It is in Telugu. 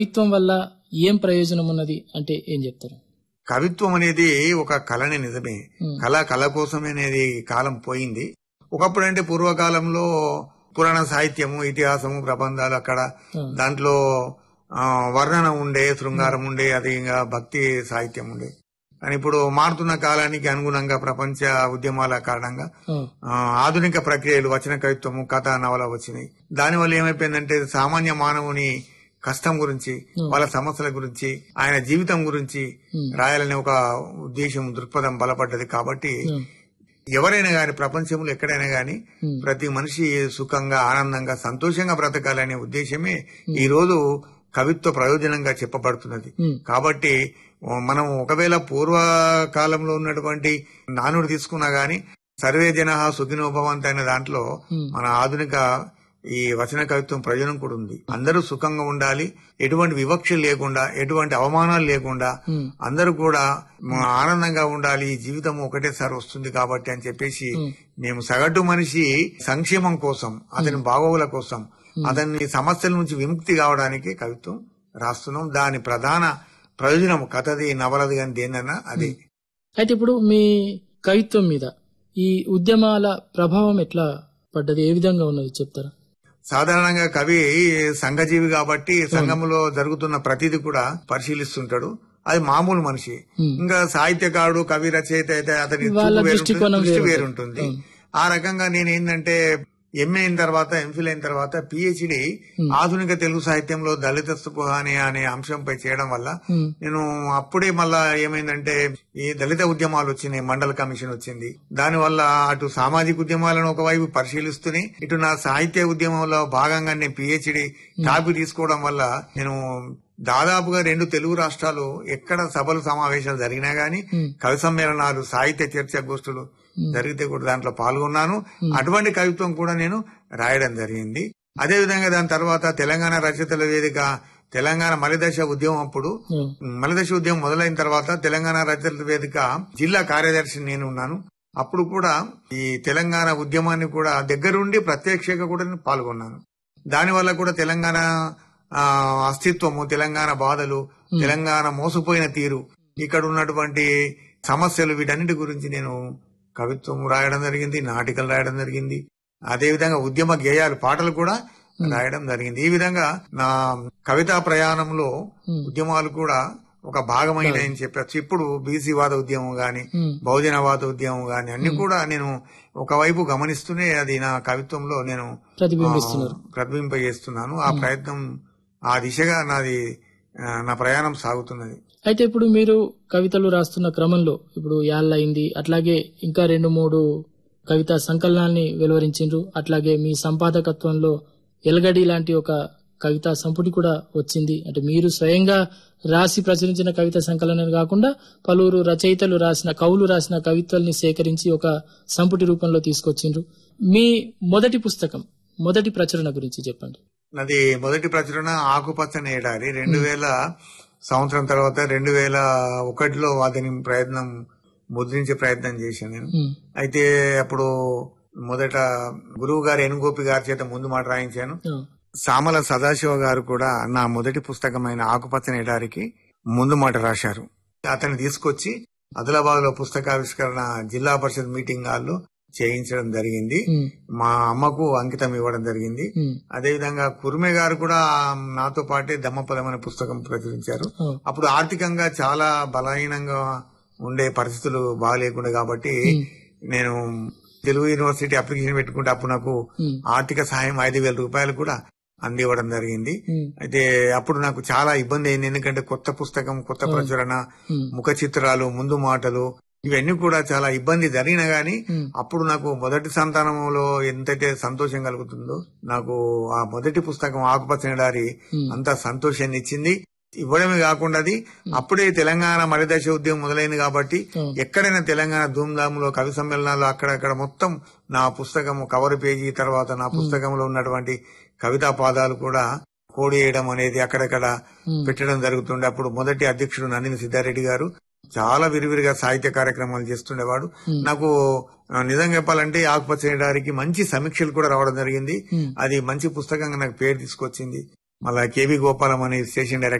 కవిత్వం వల్ల ఏం ప్రయోజనం ఉన్నది అంటే ఏం చెప్తారు కవిత్వం అనేది ఒక కళని నిజమే ఉమ్, కళ కళ కోసమే అనేది కాలం పోయింది ఒకప్పుడు అంటే పూర్వకాలంలో పురాణ సాహిత్యము ఇతిహాసము ప్రబంధాలు అక్కడ ఉమ్, దాంట్లో ఆ, వర్ణన ఉండే శృంగారం ఉండే అది ఇంకా భక్తి సాహిత్యం ఉండే కానీ ఇప్పుడు మారుతున్న కాలానికి అనుగుణంగా ప్రపంచ ఉద్యమాల కారణంగా ఉమ్, ఆ, ఆధునిక ప్రక్రియలు వచన కవిత్వము కథ నవల వచ్చినాయి దానివల్ల ఏమైపోయిందంటే సామాన్య మానవుని కష్టం గురించి వాళ్ళ సమస్యల గురించి ఆయన జీవితం గురించి ఉమ్, రాయాలనే ఒక ఉద్దేశం దృక్పథం బలపడ్డది కాబట్టి ఉమ్, ఎవరైనా గాని ప్రపంచంలో ఎక్కడైనా గాని ఉమ్, ప్రతి మనిషి సుఖంగా ఆనందంగా సంతోషంగా బ్రతకాలనే ఉద్దేశమే ఈ రోజు కవిత్వ ప్రయోజనంగా చెప్పబడుతున్నది ఉమ్, కాబట్టి ఓ మనం ఒకవేళ పూర్వకాలంలో ఉన్నటువంటి నానుడు తీసుకున్నా గాని సర్వే జన సుఖినోభవంత అనే దాంట్లో ఉమ్, మన ఆధునిక ఈ వచన కవిత్వం ప్రయోజనం కూడా ఉంది అందరూ సుఖంగా ఉండాలి ఎటువంటి వివక్ష లేకుండా ఎటువంటి అవమానాలు లేకుండా ఉమ్, అందరూ కూడా మ- ఆనందంగా ఉండాలి ఈ జీవితం ఒకటేసారి వస్తుంది కాబట్టి అని చెప్పేసి ఉమ్, మేము సగటు మనిషి సంక్షేమం కోసం అతని బాగోగుల కోసం అతని సమస్యల నుంచి విముక్తి కావడానికి కవిత్వం రాస్తున్నాం దాని ప్రధాన ప్రయోజనం కథది నవలది కానీ దేనన్నా అది అయితే ఇప్పుడు మీ కవిత్వం మీద ఈ ఉద్యమాల ప్రభావం ఎట్లా పడ్డది ఏ విధంగా ఉన్నది చెప్తారా సాధారణంగా కవి సంఘజీవి కాబట్టి సంఘంలో జరుగుతున్న ప్రతిదీ కూడా పరిశీలిస్తుంటాడు అది మామూలు మనిషి ఉమ్, ఇంకా సాహిత్యకారుడు కవి రచయిత అయితే అతని చూపు వాళ్ళ వేరుంటుంది, దృష్టికోణం దృష్టి వేరుంటుంది. వేరుంటుంది ఆ రకంగా నేను ఏంటంటే ఎంఏ అయిన తర్వాత ఎంఫిల్ అయిన తర్వాత పిహెచ్డి ఉమ్. ఆధునిక తెలుగు సాహిత్యంలో దళిత స్థుపహాని అనే అంశంపై చేయడం వల్ల ఉమ్, నేను అప్పుడే మళ్ళా ఏమైందంటే ఈ దళిత ఉద్యమాలు వచ్చినాయి మండల కమిషన్ వచ్చింది దానివల్ల అటు సామాజిక ఉద్యమాలను ఒకవైపు పరిశీలిస్తూనే ఇటు నా సాహిత్య ఉద్యమంలో భాగంగా నేను పిహెచ్డి టాపిక్ తీసుకోవడం వల్ల నేను దాదాపుగా రెండు తెలుగు రాష్ట్రాలు ఎక్కడ సభలు సమావేశాలు జరిగినా గానీ ఉమ్, కవి సమ్మేళనాలు సాహిత్య చర్చా గోష్ఠులు జరిగితే కూడా దాంట్లో పాల్గొన్నాను అటువంటి కవిత్వం కూడా నేను రాయడం జరిగింది అదే విధంగా దాని తర్వాత తెలంగాణ రచయితల వేదిక తెలంగాణ మలిదశ ఉద్యమం అప్పుడు ఉమ్, మలిదశ ఉద్యమం మొదలైన తర్వాత తెలంగాణ రచయితల వేదిక జిల్లా కార్యదర్శి నేను ఉన్నాను అప్పుడు కూడా ఈ తెలంగాణ ఉద్యమాన్ని కూడా దగ్గరుండి ప్రత్యక్షంగా కూడా నేను పాల్గొన్నాను దానివల్ల కూడా తెలంగాణ ఆ, అస్తిత్వము తెలంగాణ బాధలు తెలంగాణ మోసపోయిన తీరు ఇక్కడ ఉన్నటువంటి సమస్యలు వీటన్నిటి గురించి నేను కవిత్వం రాయడం జరిగింది నాటికలు రాయడం జరిగింది అదే విధంగా ఉద్యమ గేయాలు పాటలు కూడా రాయడం జరిగింది ఈ విధంగా నా కవితా ప్రయాణంలో ఉమ్, ఉద్యమాలు కూడా ఒక భాగమైనాయని చెప్పచ్చు ఇప్పుడు బీసీ వాద ఉద్యమం గాని ఉమ్, బహుజనవాద ఉద్యమం గాని అన్ని కూడా నేను ఒకవైపు గమనిస్తూనే అది నా కవిత్వంలో నేను ప్రతిబింబిస్తున్నారు ఆ, ప్రతిబింబజేస్తున్నాను ఆ ప్రయత్నం ఆ దిశగా నాది ఆ, నా ప్రయాణం సాగుతున్నది అయితే ఇప్పుడు మీరు కవితలు రాస్తున్న క్రమంలో ఇప్పుడు యాళ్ళ అయింది అట్లాగే ఇంకా రెండు మూడు కవితా సంకలనాల్ని వెలువరించిండ్రు అట్లాగే మీ సంపాదకత్వంలో ఎలగడి లాంటి ఒక కవితా సంపుటి కూడా వచ్చింది అంటే మీరు స్వయంగా రాసి ప్రచురించిన కవితా సంకలనం కాకుండా పలువురు రచయితలు రాసిన కవులు రాసిన కవిత్వాల్ని సేకరించి ఒక సంపుటి రూపంలో తీసుకొచ్చిండ్రు మీ మొదటి పుస్తకం మొదటి ప్రచురణ గురించి చెప్పండి నాది మొదటి ప్రచురణ ఆకుపచ్చని ఏడారి రెండు వేల సంవత్సరం తర్వాత రెండు వేల ఒకటిలో వాటిని ప్రయత్నం ముద్రించే ప్రయత్నం చేశాను నేను ఉమ్, అయితే అప్పుడు మొదట గురువు గారు ఎనుగోపి గారి చేత ముందు మాట రాయించాను ఆ, సామల సదాశివ గారు కూడా నా మొదటి పుస్తకమైన ఆకుపచ్చని ఎడారికి ముందు మాట రాశారు అతన్ని తీసుకొచ్చి ఆదిలాబాద్ లో పుస్తకావిష్కరణ జిల్లా పరిషత్ మీటింగ్ హాల్లో చేయించడం జరిగింది ఉమ్, మా అమ్మకు అంకితం ఇవ్వడం జరిగింది ఉమ్, అదేవిధంగా కుర్మే గారు కూడా నాతో పాటే దమ్మపదం అనే పుస్తకం ప్రచురించారు ఆ, అప్పుడు ఆర్థికంగా చాలా బలహీనంగా ఉండే పరిస్థితులు బాగాలేకుండా కాబట్టి ఉమ్, నేను తెలుగు యూనివర్సిటీ అప్లికేషన్ పెట్టుకుంటే అప్పుడు నాకు ఉమ్, ఆర్థిక సహాయం ఐదు వేల రూపాయలు కూడా అందివ్వడం జరిగింది ఉమ్, అయితే అప్పుడు నాకు చాలా ఇబ్బంది అయింది ఎందుకంటే కొత్త పుస్తకం కొత్త ప్రచురణ ఉమ్, ముఖ చిత్రాలు ముందు మాటలు ఇవన్నీ కూడా చాలా ఇబ్బంది జరిగినా గానీ ఉమ్, అప్పుడు నాకు మొదటి సంతానంలో ఎంతైతే సంతోషం కలుగుతుందో నాకు ఆ మొదటి పుస్తకం ఆకుపచ్చని దారి ఉమ్, అంత సంతోషాన్ని ఇచ్చింది ఇవ్వడమే కాకుండా అది అప్పుడే తెలంగాణ మరిదశ ఉద్యమం మొదలైంది కాబట్టి ఉమ్, ఎక్కడైనా తెలంగాణ ధూమ్ధాంలో కవి సమ్మేళనాలు అక్కడక్కడ మొత్తం నా పుస్తకం కవర్ పేజీ తర్వాత నా పుస్తకంలో ఉన్నటువంటి కవితా పాదాలు కూడా కోడి వేయడం అనేది అక్కడక్కడ ఉమ్, పెట్టడం జరుగుతుండే అప్పుడు మొదటి అధ్యక్షుడు నందిని సిద్ధారెడ్డి గారు చాలా విరివిరిగా సాహిత్య కార్యక్రమాలు చేస్తుండేవాడు ఉమ్, నాకు ఆ, నిజం చెప్పాలంటే ఆకుపచ్చ చేయడానికి మంచి సమీక్షలు కూడా రావడం జరిగింది ఉమ్, అది మంచి పుస్తకంగా నాకు పేరు తీసుకొచ్చింది మళ్ళా కేవి గోపాలం అనే స్టేషన్ డైరెక్టర్